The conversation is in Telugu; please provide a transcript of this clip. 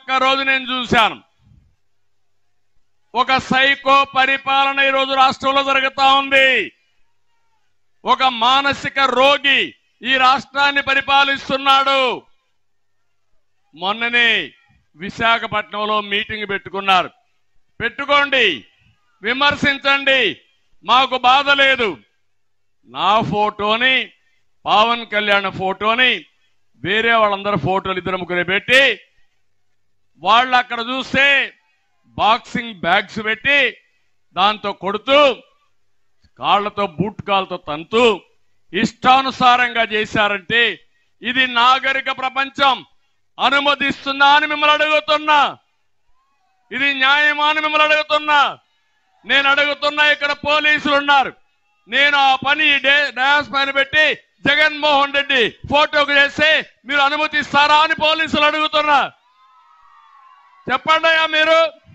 ఒక్కరోజు నేను చూశాను ఒక సైకో పరిపాలన ఈరోజు రాష్ట్రంలో జరుగుతా ఉంది ఒక మానసిక రోగి ఈ రాష్ట్రాన్ని పరిపాలిస్తున్నాడు మొన్ననే విశాఖపట్నంలో మీటింగ్ పెట్టుకున్నారు పెట్టుకోండి విమర్శించండి మాకు బాధ లేదు నా ఫోటోని పవన్ కళ్యాణ్ ఫోటోని వేరే వాళ్ళందరూ ఫోటోలు ఇద్దరు ముగ్గురు పెట్టి వాళ్ళు అక్కడ చూస్తే బాక్సింగ్ బ్యాగ్స్ పెట్టి దాంతో కొడుతూ కాళ్లతో బూట్ కాళ్ళతో తంతూ ఇష్టానుసారంగా చేశారంటే ఇది నాగరిక ప్రపంచం అనుమతిస్తుందా అని మిమ్మల్ని అడుగుతున్నా ఇది న్యాయమా అని మిమ్మల్ని అడుగుతున్నా నేను అడుగుతున్నా ఇక్కడ పోలీసులు ఉన్నారు నేను ఆ పని ఈ డే- డయాస్ పైన పెట్టి జగన్మోహన్ రెడ్డి ఫోటోకు చేస్తే మీరు అనుమతిస్తారా అని పోలీసులు అడుగుతున్నా చెప్పండి అయ్యా మీరు